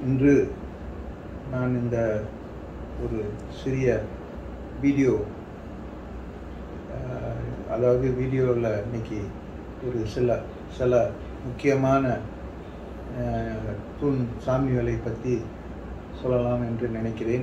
இன்று நான் இந்த ஒரு சிறிய வீடியோ அஹ், அதாவது வீடியோவில் இன்னைக்கு ஒரு சில சில முக்கியமான அஹ், தூண் சாமிகளை பற்றி சொல்லலாம் என்று நினைக்கிறேன்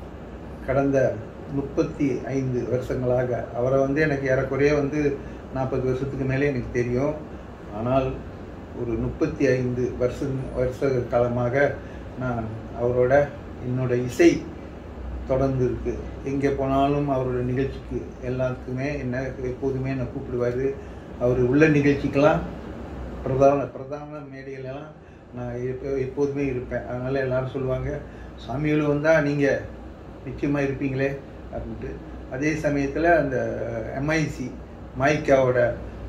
கடந்த முப்பத்தி ஐந்து வருஷங்களாக அவரை வந்து எனக்கு ஏறக்குறைய வந்து நாற்பது வருஷத்துக்கு மேலே எனக்கு தெரியும் ஆனால் ஒரு முப்பத்தி ஐந்து வருஷ வருஷ காலமாக நான் அவரோட என்னோட இசை தொடர்ந்து இருக்கு எங்கே போனாலும் அவரோட நிகழ்ச்சிக்கு எல்லாத்துக்குமே என்ன எப்போதுமே என்னை கூப்பிடுவார் அவர் உள்ள நிகழ்ச்சிக்கெல்லாம் பிரதான பிரதான மேடையிலலாம் நான் எப்போ எப்போதுமே இருப்பேன் அதனால் எல்லாரும் சொல்லுவாங்க சாமிகள் வந்தால் நீங்கள் நிச்சயமாக இருப்பீங்களே அப்படின்ட்டு அதே சமயத்தில் அந்த எம்ஐசி மைக்காவோட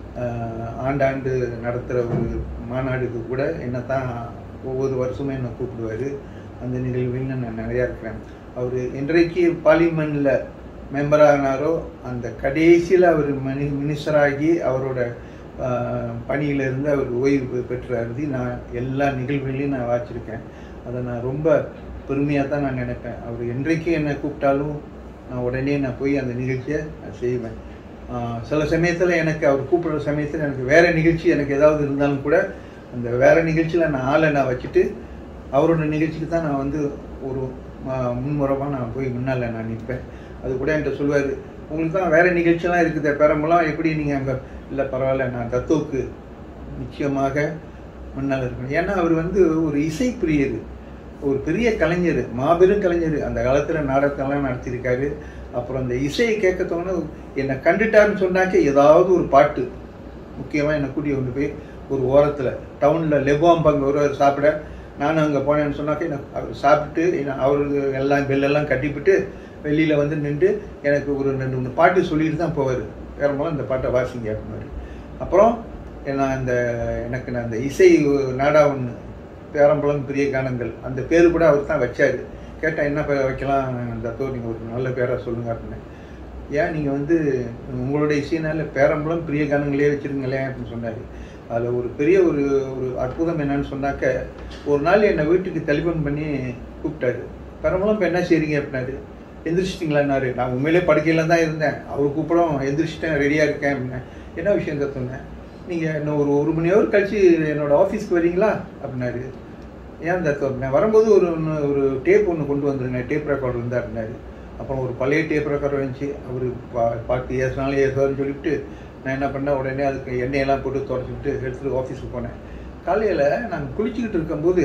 ஆஹ், ஆண்டாண்டு நடத்துகிற ஒரு மாநாடுக்கு கூட என்னை தான் ஒவ்வொரு வருஷமும் என்னை கூப்பிடுவார் அந்த நிகழ்வில் நான் நிறையா இருக்கிறேன் அவர் என்றைக்கு பார்லிமெண்ட்டில் மெம்பர் ஆனாரோ அந்த கடைசியில் அவர் மினி மினிஸ்டராகி அவரோட ஆஹ், பணியிலிருந்து அவர் ஓய்வு பெற்று அருதி நான் எல்லா நிகழ்வுகளையும் நான் வாச்சிருக்கேன் அதை நான் ரொம்ப பெருமையாக தான் நான் நினைப்பேன் அவர் என்றைக்கு என்னை கூப்பிட்டாலும் நான் உடனே நான் போய் அந்த நிகழ்ச்சியை நான் செய்வேன் ஆஹ், சில சமயத்தில் எனக்கு அவர் கூப்பிடுற சமயத்தில் எனக்கு வேறு நிகழ்ச்சி எனக்கு ஏதாவது இருந்தாலும் கூட அந்த வேறு நிகழ்ச்சியில் நான் ஆளை நான் வச்சுட்டு அவரோட நிகழ்ச்சிக்கு தான் நான் வந்து ஒரு முன்முறமாக நான் போய் முன்னால் நான் நிற்பேன் அது கூட என்கிட்ட சொல்லுவார் உங்களுக்கு தான் வேறு நிகழ்ச்சியெல்லாம் இருக்குது பெரம்பலாம் எப்படி நீங்கள் அங்கே இல்லை பரவாயில்ல நான் தத்துவுக்கு நிச்சயமாக முன்னால் இருக்கணும் ஏன்னா அவர் வந்து ஒரு இசை பிரியர் ஒரு பெரிய கலைஞர் மாபெரும் கலைஞர் அந்த காலத்தில் நாடகத்தெல்லாம் நடத்தியிருக்காரு அப்புறம் அந்த இசையை கேட்க தோணு என்னை கண்டுட்டாருன்னு சொன்னாக்க ஏதாவது ஒரு பாட்டு முக்கியமாக என்னை கூட்டி கொண்டு போய் ஒரு ஓரத்தில் டவுனில் லெபாம்பாங்க ஒருவர் சாப்பிட நானும் அங்கே போனேன்னு சொன்னாக்க எனக்கு அவர் சாப்பிட்டு என்ன- அவருக்கு எல்லாம் பெல்லெல்லாம் கட்டிவிட்டு வெளியில் வந்து நின்று எனக்கு ஒரு ரெண்டு மூணு பாட்டு சொல்லிட்டு தான் போவார் வேற மூலம் இந்த பாட்டை வாசிங்க அப்படின்னாரு அப்புறம் நான் அந்த எனக்கு நான் அந்த இசை நாடா ஒன்று பேரம்பலம் பெரிய கானங்கள் அந்த பேர் கூட அவர் தான் வச்சார் கேட்டேன் என்ன பேர் வைக்கலாம் தத்தோ நீங்கள் ஒரு நல்ல பேராக சொல்லுங்க அப்படின்னு ஏன் நீங்கள் வந்து உங்களுடைய இசைனால பேரம்பலம் பெரிய கானங்களே வச்சிருங்களேன் அப்படின்னு சொன்னார் அதில் ஒரு பெரிய ஒரு ஒரு அற்புதம் என்னன்னு சொன்னாக்க ஒரு நாள் என்னை வீட்டுக்கு டெலிஃபோன் பண்ணி கூப்பிட்டாரு பெரம்பலம் இப்போ என்ன செய்றீங்க அப்படின்னாரு எந்திரிச்சிட்டிங்களான்னாரு நான் உண்மையிலே படுக்கையில் தான் இருந்தேன் அவர் கூப்பிடும் எந்திரிச்சிட்டேன் ரெடியாக இருக்கேன் அப்படின்னேன் என்ன விஷயம் சொன்னேன் நீங்கள் இன்னும் ஒரு ஒரு மணி ஹவர் கழிச்சு என்னோட ஆஃபீஸ்க்கு வரீங்களா அப்படின்னாரு ஏன் தத்தோ நான் வரும்போது ஒரு ஒன்று- ஒரு டேப் ஒன்று கொண்டு வந்துருங்க டேப் ரெக்கார்டர் இருந்தா இருந்தாரு அப்புறம் ஒரு பழைய டேப் ரெக்கார்டர் இருந்துச்சு அவர் பா பாட்டு ஏசினாலும் ஏசுவார்னு சொல்லிவிட்டு நான் என்ன பண்ணேன் உடனே அதுக்கு எண்ணெயெல்லாம் போட்டு தொடச்சிக்கிட்டு எடுத்துகிட்டு ஆஃபீஸுக்கு போனேன் காலையில் நான் குளிச்சுக்கிட்டு இருக்கும்போது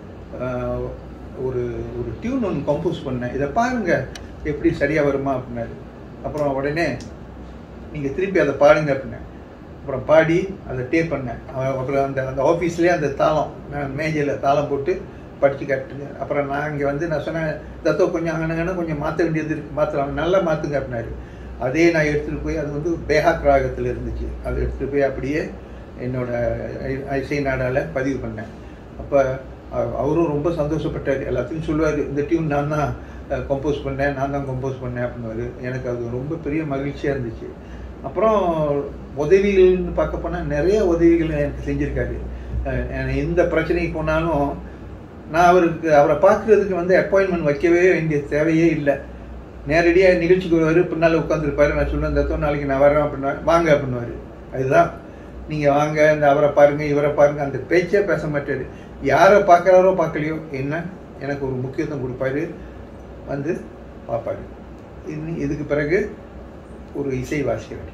ஆஹ், ஒரு ஒரு டியூன் ஒன்று கம்போஸ் பண்ணேன் இதை பாருங்க எப்படி சரியாக வருமா அப்படின்னாரு அப்புறம் உடனே நீங்கள் திருப்பி அதை பாடுங்க அப்படின்னேன் அப்புறம் பாடி அதை டேப் பண்ணேன் அவ- அப்புறம் அந்த அந்த ஆஃபீஸ்லேயே அந்த தாளம் நான் மேஜையில் தாளம் போட்டு படித்து காட்டுங்க அப்புறம் நான் இங்கே வந்து நான் சொன்னேன் தத்தோ கொஞ்சம் அங்கனங்கன்னா கொஞ்சம் மாற்ற வேண்டியது இருக்கு மாற்றலாம் நல்லா மாற்றுங்க அப்படின்னாரு அதே நான் எடுத்துகிட்டு போய் அது வந்து பேஹாக் ராகத்தில் இருந்துச்சு அதை எடுத்துகிட்டு போய் அப்படியே என்னோட ஐ- இசை நாடால பதிவு பண்ணேன் அப்போ அவரும் ரொம்ப சந்தோஷப்பட்டார் எல்லாத்தையும் சொல்லுவார் இந்த டியூன் நான் தான் கம்போஸ் பண்ணேன் நான் தான் கம்போஸ் பண்ணேன் அப்படின்னுவாரு எனக்கு அது ரொம்ப பெரிய மகிழ்ச்சியாக இருந்துச்சு அப்புறம் உதவிகள்னு பார்க்க போனால் நிறைய உதவிகள் எனக்கு செஞ்சுருக்காரு அஹ் எனக்கு எந்த பிரச்சனைக்கு போனாலும் நான் அவருக்கு அவரை பார்க்குறதுக்கு வந்து அப்பாயின்மெண்ட் வைக்கவே வேண்டிய தேவையே இல்லை நேரடியாக நிகழ்ச்சிக்கு வருவார் பின்னால் உட்காந்துருப்பாரு நான் சொல்லுவேன் தத்தோ நாளைக்கு நான் வரேன் அப்படின்னா வாங்க அப்படின்னுவாரு அதுதான் நீங்கள் வாங்க இந்த அவரை பாருங்க இவரை பாருங்க அந்த பேச்சே பேச மாட்டாரு யாரை பார்க்குறாரோ பார்க்கலையோ என்ன எனக்கு ஒரு முக்கியத்துவம் கொடுப்பாரு வந்து பார்ப்பாரு இது இதுக்கு பிறகு ஒரு இசை வாசிக்கிறார்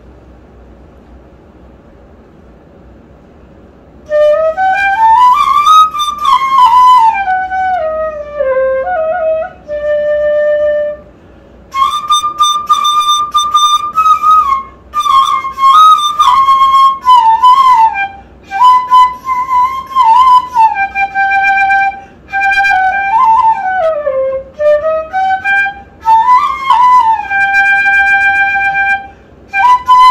Thank you.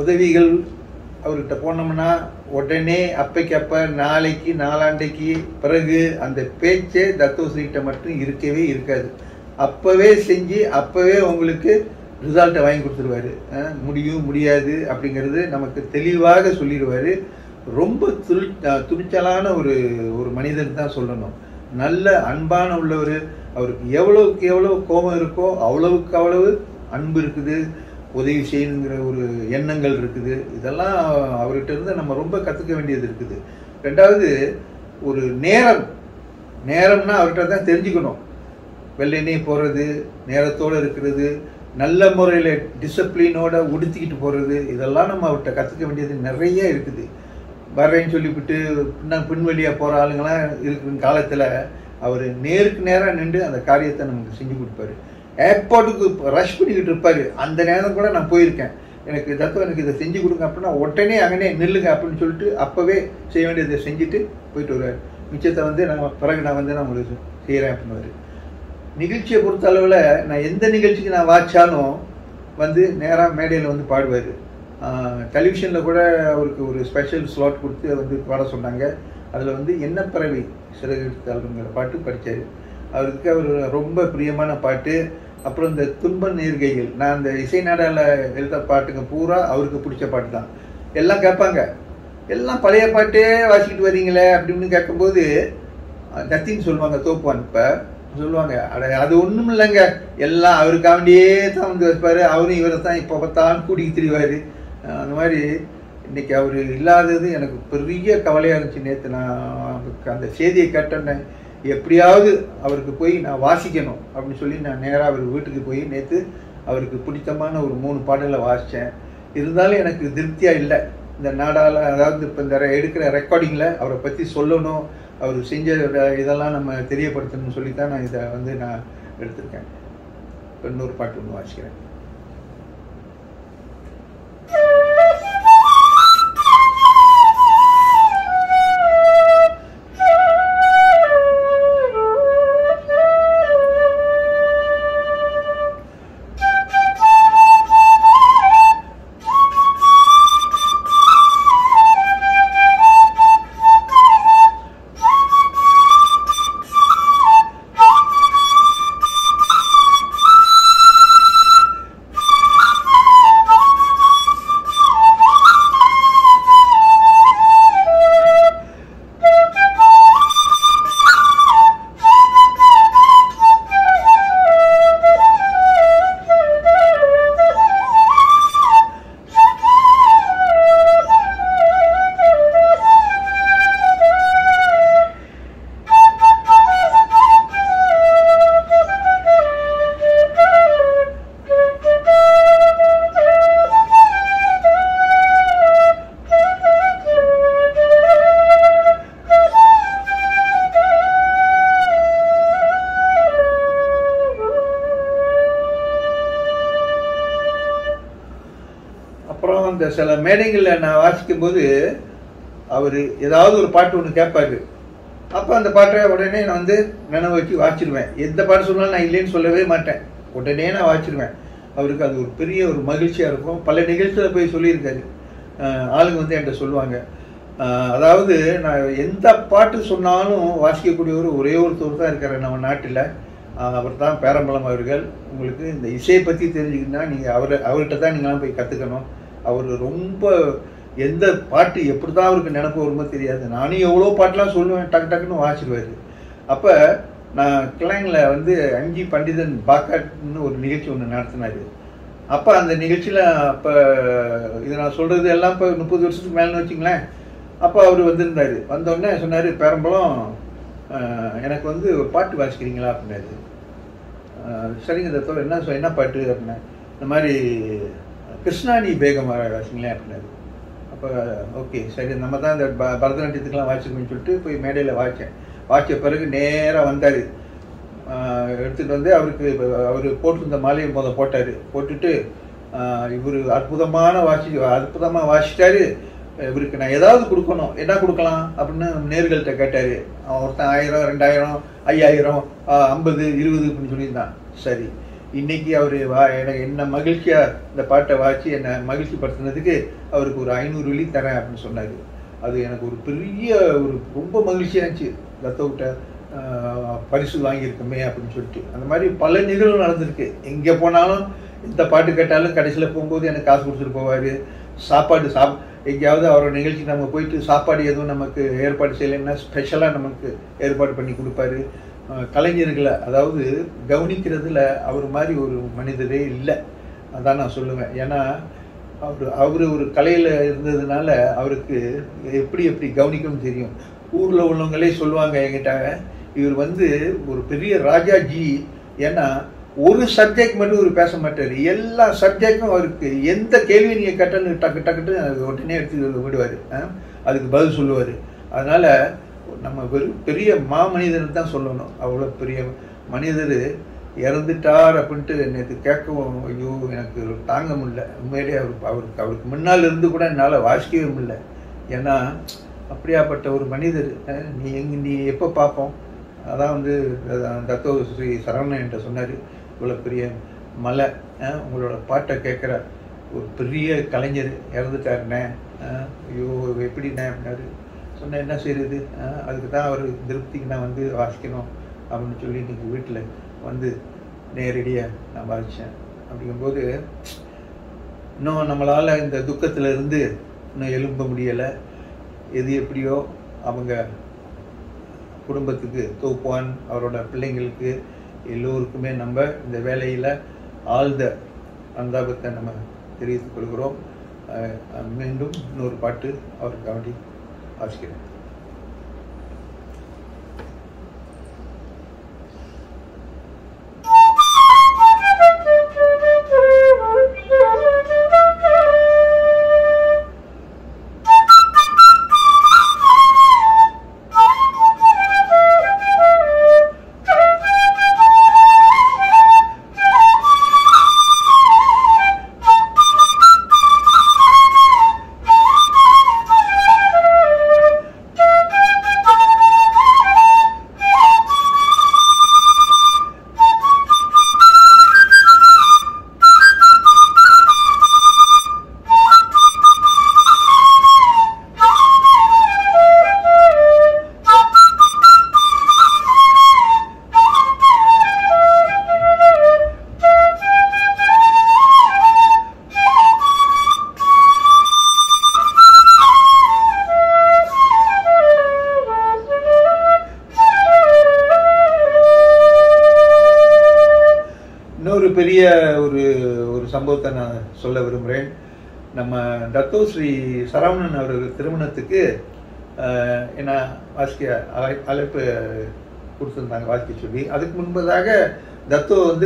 உதவிகள் அவர்கிட்ட போனோம்னா உடனே அப்பைக்கு அப்ப நாளைக்கு நாளாண்டைக்கு பிறகு அந்த பேச்சே தத்துவஸ்ரீகிட்ட மட்டும் இருக்கவே இருக்காது அப்பவே செஞ்சு அப்பவே உங்களுக்கு ரிசல்ட்டை வாங்கி கொடுத்துருவாரு அஹ் முடியும் முடியாது அப்படிங்கிறது நமக்கு தெளிவாக சொல்லிடுவாரு ரொம்ப துளி அஹ் துணிச்சலான ஒரு ஒரு மனிதன் தான் சொல்லணும் நல்ல அன்பான உள்ளவர் அவருக்கு எவ்வளவுக்கு எவ்வளவு கோபம் இருக்கோ அவ்வளவுக்கு அவ்வளவு அன்பு இருக்குது உதவி செய்யணுங்கிற ஒரு எண்ணங்கள் இருக்குது இதெல்லாம் அவர்கிட்ட இருந்து நம்ம ரொம்ப கற்றுக்க வேண்டியது இருக்குது ரெண்டாவது ஒரு நேரம் நேரம்னா அவர்கிட்ட தான் தெரிஞ்சுக்கணும் வெள்ளெண்ணெய் போகிறது நேரத்தோடு இருக்கிறது நல்ல முறையில் டிசிப்ளினோட உடுத்திக்கிட்டு போகிறது இதெல்லாம் நம்ம அவர்கிட்ட கற்றுக்க வேண்டியது நிறைய இருக்குது வர்றேன்னு சொல்லிவிட்டு பின்ன பின்வழியாக போகிற ஆளுங்களாம் இருக்கிற காலத்தில் அவர் நேருக்கு நேராக நின்று அந்த காரியத்தை நமக்கு செஞ்சு கொடுப்பாரு ஏர்போர்ட்டுக்கு ரஷ் பண்ணிக்கிட்டு இருப்பாரு அந்த நேரம் கூட நான் போயிருக்கேன் எனக்கு தத்துவம் எனக்கு இதை செஞ்சு கொடுங்க அப்படின்னா உடனே அங்கனே நில்லுங்க அப்படின்னு சொல்லிட்டு அப்போவே செய்ய வேண்டியதை செஞ்சுட்டு போயிட்டு வருவார் மிச்சத்தை வந்து நான் பிறகு நான் வந்து நான் உங்களுக்கு செய்கிறேன் அப்படின்னுவாரு நிகழ்ச்சியை பொறுத்த அளவில் நான் எந்த நிகழ்ச்சிக்கு நான் வாச்சாலும் வந்து நேராக மேடையில் வந்து பாடுவார் டெலிவிஷனில் கூட அவருக்கு ஒரு ஸ்பெஷல் ஸ்லாட் கொடுத்து வந்து பாட சொன்னாங்க அதில் வந்து என்ன பறவை சிறகுங்கிற பாட்டு படித்தார் அவருக்கு அவர் ரொம்ப பிரியமான பாட்டு அப்புறம் இந்த துன்ப நேர்கைகள் நான் அந்த இசை நாடாவில் எழுத பாட்டுங்க பூரா அவருக்கு பிடிச்ச பாட்டு தான் எல்லாம் கேட்பாங்க எல்லாம் பழைய பாட்டே வாசிக்கிட்டு வரீங்களே அப்படின்னு கேட்கும்போது நத்தின்னு சொல்லுவாங்க தோப்புவான் இப்போ சொல்லுவாங்க அட அது ஒன்றும் இல்லைங்க எல்லாம் அவருக்காண்டியே தான் வந்து வைப்பார் அவரும் இவரை தான் இப்போ பார்த்தாலும் கூட்டிக்கு திரிவார் அந்த மாதிரி இன்னைக்கு அவர் இல்லாதது எனக்கு பெரிய கவலையாக இருந்துச்சு நேற்று நான் அந்த செய்தியை கேட்டேன்னே எப்படியாவது அவருக்கு போய் நான் வாசிக்கணும் அப்படின்னு சொல்லி நான் நேராக அவர் வீட்டுக்கு போய் நேற்று அவருக்கு பிடித்தமான ஒரு மூணு பாடலை வாசித்தேன் இருந்தாலும் எனக்கு திருப்தியாக இல்லை இந்த நாடால் அதாவது இப்போ இந்த எடுக்கிற ரெக்கார்டிங்கில் அவரை பற்றி சொல்லணும் அவர் செஞ்ச இதெல்லாம் நம்ம தெரியப்படுத்தணும்னு சொல்லி தான் நான் இதை வந்து நான் எடுத்திருக்கேன் இன்னொரு பாட்டு ஒன்று வாசிக்கிறேன் அப்புறம் இந்த சில மேடைகளில் நான் வாசிக்கும் போது அவர் ஏதாவது ஒரு பாட்டு ஒன்று கேட்பாரு அப்போ அந்த பாட்டை உடனே நான் வந்து நினைவு வச்சு வாசிடுவேன் எந்த பாட்டு சொன்னாலும் நான் இல்லைன்னு சொல்லவே மாட்டேன் உடனே நான் வாசிடுவேன் அவருக்கு அது ஒரு பெரிய ஒரு மகிழ்ச்சியாக இருக்கும் பல நிகழ்ச்சியில் போய் சொல்லியிருக்காரு அஹ் ஆளுங்க வந்து என்கிட்ட சொல்லுவாங்க அஹ் அதாவது நான் எந்த பாட்டு சொன்னாலும் வாசிக்கக்கூடியவர் ஒரே ஒருத்தர் தான் இருக்காரு நம்ம நாட்டில் அவர் தான் பேரம்பலம் அவர்கள் உங்களுக்கு இந்த இசையை பற்றி தெரிஞ்சுக்கணும்னா நீங்கள் அவரை அவர்கிட்ட தான் நீங்களாம் போய் கற்றுக்கணும் அவர் ரொம்ப எந்த பாட்டு எப்படி தான் அவருக்கு நினப்பு வருமோ தெரியாது நானும் எவ்வளோ பாட்டெலாம் சொல்லுவேன் டக்கு டக்குன்னு வாசிடுவார் அப்போ நான் கிளைங்கில் வந்து அஞ்சி பண்டிதன் பாக்காட்னு ஒரு நிகழ்ச்சி ஒன்று நடத்தினார் அப்போ அந்த நிகழ்ச்சியில் அப்போ இது நான் சொல்கிறது எல்லாம் இப்போ முப்பது வருஷத்துக்கு மேலேன்னு வச்சுங்களேன் அப்போ அவர் வந்திருந்தார் வந்தோடனே சொன்னார் பெரம்பலம் அஹ், எனக்கு வந்து ஒரு பாட்டு வாசிக்கிறீங்களா அப்படின்னாரு அஹ், சரிங்க தத்தோட என்ன சொ- என்ன பாட்டு அப்படின்னா இந்த மாதிரி கிருஷ்ணாணி பேகம் வாசிங்களேன் அப்படின்னாரு அப்போ ஓகே சரி நம்ம தான் இந்த ப பரதநாட்டியத்துக்கெலாம் வாசிக்கணும்னு சொல்லிட்டு போய் மேடையில் வாசித்தேன் வாசித்த பிறகு நேராக வந்தார் எடுத்துகிட்டு வந்து அவருக்கு அவர் போட்டிருந்த மாலையை முத போட்டார் போட்டுட்டு இவர் அற்புதமான வாசி அற்புதமாக வாசிட்டாரு இவருக்கு நான் ஏதாவது கொடுக்கணும் என்ன கொடுக்கலாம் அப்படின்னு நேர்கள்ட்ட கேட்டார் அவன் ஒருத்தன் ஆயிரம் ரெண்டாயிரம் ஐயாயிரம் ஆஹ், ஐம்பது இருபது அப்படின்னு சொல்லியிருந்தான் சரி இன்னைக்கு அவர் வா எனக்கு என்ன மகிழ்ச்சியா இந்த பாட்டை வாசி என்னை மகிழ்ச்சி படுத்தினதுக்கு அவருக்கு ஒரு ஐநூறு வெள்ளி தரேன் அப்படின்னு சொன்னார் அது எனக்கு ஒரு பெரிய ஒரு ரொம்ப மகிழ்ச்சியா இருந்துச்சு தத்தவிட்ட பரிசு வாங்கியிருக்கோமே அப்படின்னு சொல்லிட்டு அந்த மாதிரி பல நிகழ்வு நடந்திருக்கு எங்கே போனாலும் எந்த பாட்டு கேட்டாலும் கடைசியில் போகும்போது எனக்கு காசு கொடுத்துட்டு போவார் சாப்பாடு சாப் எங்கேயாவது அவரோட நிகழ்ச்சி நம்ம போயிட்டு சாப்பாடு எதுவும் நமக்கு ஏற்பாடு செய்யலைன்னா ஸ்பெஷலாக நமக்கு ஏற்பாடு பண்ணி கொடுப்பாரு அஹ் கலைஞர்களை அதாவது கவனிக்கிறதுல அவர் மாதிரி ஒரு மனிதரே இல்லை அதான் நான் சொல்லுவேன் ஏன்னா அவர் அவர் ஒரு கலையில் இருந்ததுனால அவருக்கு எப்படி எப்படி கவனிக்கணும்னு தெரியும் ஊரில் உள்ளவங்களே சொல்லுவாங்க என்கிட்ட இவர் வந்து ஒரு பெரிய ராஜாஜி ஏன்னா ஒரு சப்ஜெக்ட் மட்டும் இவர் பேச மாட்டார் எல்லா சப்ஜெக்டும் அவருக்கு எந்த கேள்வி நீங்கள் கேட்டன்னு டக்கு டக்குட்டு அது உடனே எடுத்து விடுவார் அதுக்கு பதில் சொல்லுவார் அதனால் நம்ம வெறும் பெரிய மாமனிதன் தான் சொல்லணும் அவ்வளோ பெரிய மனிதர் இறந்துட்டார் அப்படின்ட்டு நேற்று கேட்கவும் ஐயோ எனக்கு தாங்க முடியல உண்மையிலே அவருக்கு அவருக்கு அவருக்கு முன்னால் இருந்து கூட என்னால் வாசிக்கவே முடியல ஏன்னா அப்படியாப்பட்ட ஒரு மனிதர் அஹ், நீ எங்க நீ எப்போ பார்ப்போம் அதான் வந்து அஹ், தத்தோ ஸ்ரீ சரவணன் என்கிட்ட சொன்னார் இவ்வளோ பெரிய மலை அஹ், உங்களோட பாட்டை கேட்குற ஒரு பெரிய கலைஞர் இறந்துட்டாருண்ணே அஹ், ஐயோ எப்படிண்ணே அப்படின்னாரு சொன்னேன் என்ன செய்யுது அதுக்கு தான் அவர் திருப்திக்கு நான் வந்து வாசிக்கணும் அப்படின்னு சொல்லி இன்னைக்கு வீட்டில் வந்து நேரடியாக நான் வாசித்தேன் அப்படிங்கும்போது இன்னும் நம்மளால் இந்த துக்கத்துல இருந்து இன்னும் எழும்ப முடியலை எது எப்படியோ அவங்க குடும்பத்துக்கு தூக்குவான் அவரோட பிள்ளைங்களுக்கு எல்லோருக்குமே நம்ம இந்த வேலையில் ஆழ்ந்த அந்தாபத்தை நம்ம தெரிவித்துக் கொள்கிறோம் அஹ், அஹ், மீண்டும் இன்னொரு பாட்டு அவருக்காண்டி வாசிக்கிறேன் இன்னொரு பெரிய ஒரு ஒரு சம்பவத்தை நான் சொல்ல விரும்புகிறேன் நம்ம தத்தோ ஸ்ரீ சரவணன் அவர்கள் திருமணத்துக்கு ஆஹ், என்ன வாசிக்க அழை அழைப்பு கொடுத்துருந்தாங்க வாசிக்க சொல்லி அதுக்கு முன்பதாக தத்தோ வந்து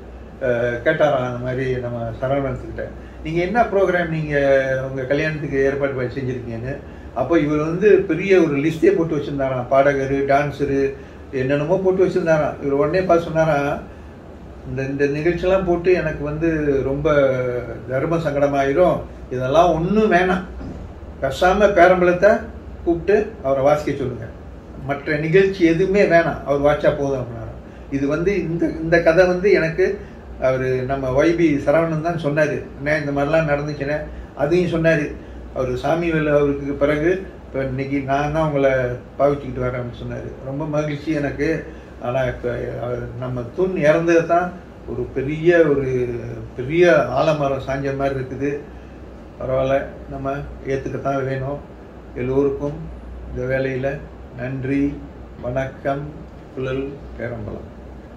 ஆஹ், கேட்டாராம் அந்த மாதிரி நம்ம சரவணன்கிட்ட நீங்கள் என்ன ப்ரோக்ராம் நீங்கள் உங்கள் கல்யாணத்துக்கு ஏற்பாடு பண்ணி செஞ்சுருக்கீங்கன்னு அப்போ இவர் வந்து பெரிய ஒரு லிஸ்டே போட்டு வச்சுருந்தாராம் பாடகர் டான்ஸரு என்னென்னமோ போட்டு வச்சுருந்தாராம் இவர் உடனே பார்த்து சொன்னாராம் இந்த இந்த நிகழ்ச்சியெல்லாம் போட்டு எனக்கு வந்து ரொம்ப தர்ம சங்கடமாயிரும் இதெல்லாம் ஒன்றும் வேணாம் பேசாம பேரம்பலத்தை கூப்பிட்டு அவரை வாசிக்க சொல்லுங்க மற்ற நிகழ்ச்சி எதுவுமே வேணாம் அவர் வாட்சா போதும் அப்படின்னாராம் இது வந்து இந்த இந்த கதை வந்து எனக்கு அவர் நம்ம ஒய்பி சரவணன் தான் சொன்னார் அண்ணே இந்த மாதிரிலாம் நடந்துச்சுண்ணே அதையும் சொன்னார் அவர் சாமி வேலு அவருக்கு பிறகு இப்போ இன்னைக்கு நான் தான் உங்களை பாவிச்சுக்கிட்டு வரேன்னு சொன்னார் ரொம்ப மகிழ்ச்சி எனக்கு ஆனால் இப்போ நம்ம தூண் இறந்தது தான் ஒரு பெரிய ஒரு பெரிய ஆலமரம் சாஞ்ச மாதிரி இருக்குது பரவாயில்ல நம்ம ஏற்றுக்கத்தான் வேணும் எல்லோருக்கும் இந்த வேலையில் நன்றி வணக்கம் குழல் பேரம்பலம்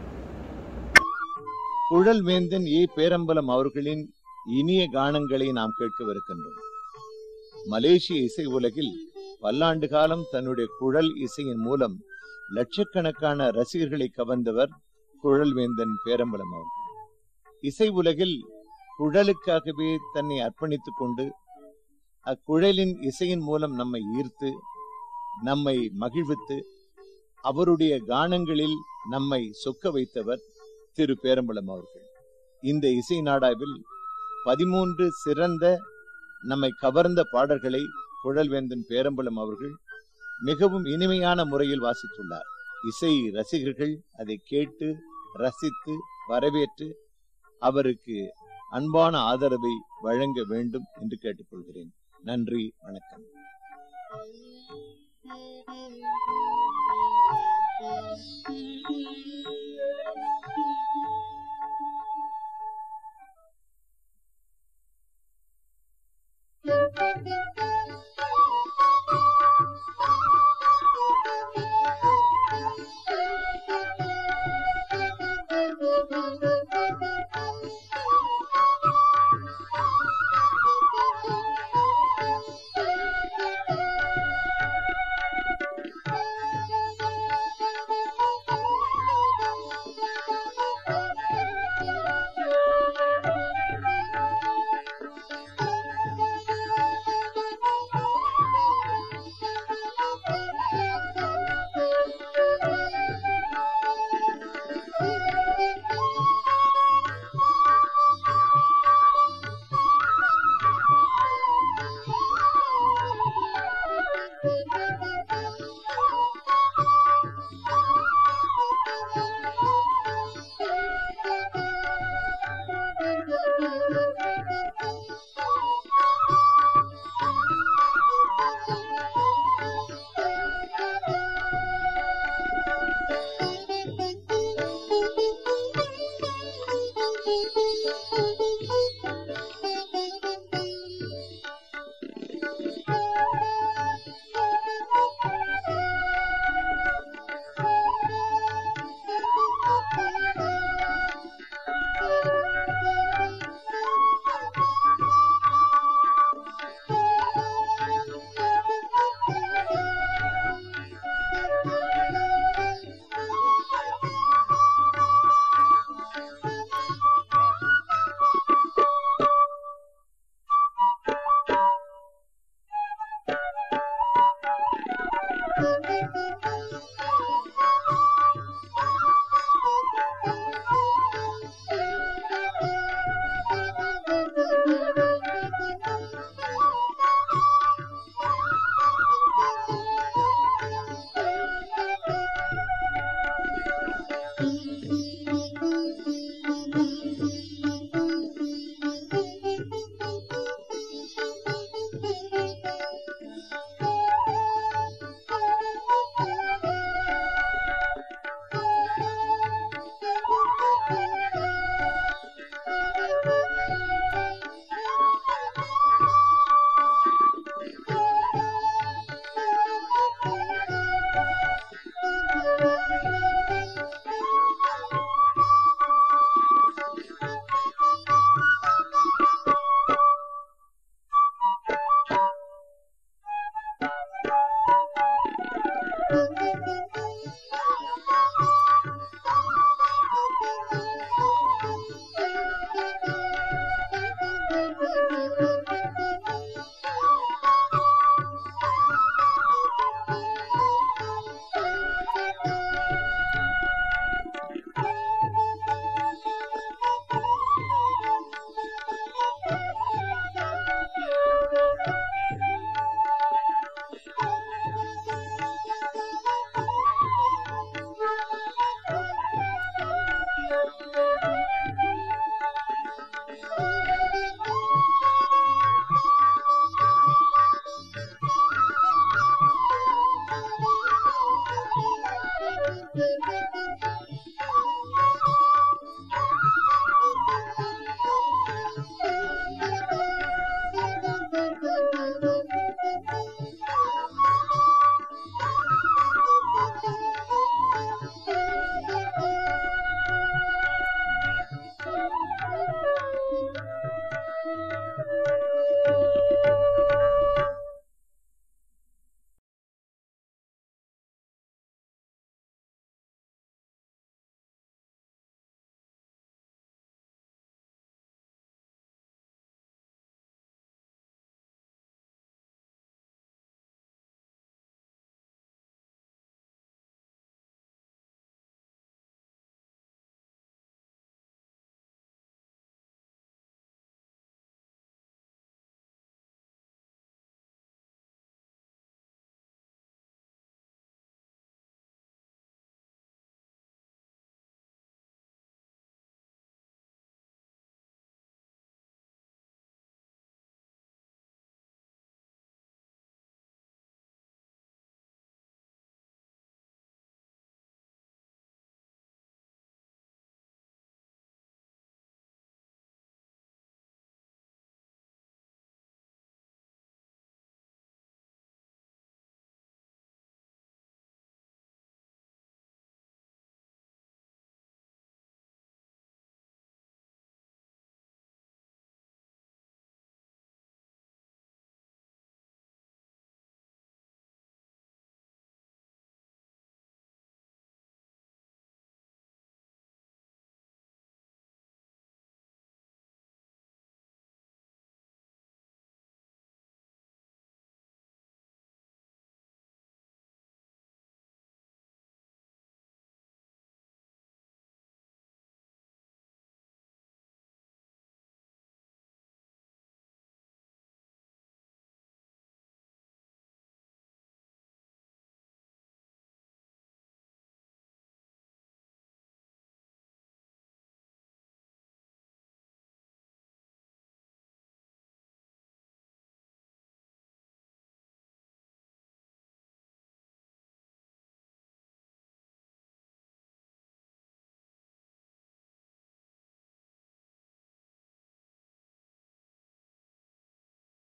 குழல் வேந்தன் ஏ பேரம்பலம் அவர்களின் இனிய கானங்களை நாம் கேட்கவிருக்கின்றோம் மலேசிய இசை உலகில் பல்லாண்டு காலம் தன்னுடைய குழல் இசையின் மூலம் லட்சக்கணக்கான ரசிகர்களை கவர்ந்தவர் குழல் வேந்தன் பேரம்பலம் அவர்கள் இசை உலகில் குழலுக்காகவே தன்னை அர்ப்பணித்துக் கொண்டு அக்குழலின் இசையின் மூலம் நம்மை ஈர்த்து நம்மை மகிழ்வித்து அவருடைய கானங்களில் நம்மை சொக்க வைத்தவர் திரு பேரம்பலம் அவர்கள் இந்த இசை நாடாவில் பதிமூன்று சிறந்த நம்மை கவர்ந்த பாடல்களை குழல்வேந்தன் பேரம்பலம் அவர்கள் மிகவும் இனிமையான முறையில் வாசித்துள்ளார் இசை ரசிகர்கள் அதை கேட்டு ரசித்து வரவேற்று அவருக்கு அன்பான ஆதரவை வழங்க வேண்டும் என்று கேட்டுக்கொள்கிறேன் நன்றி வணக்கம் Thank you.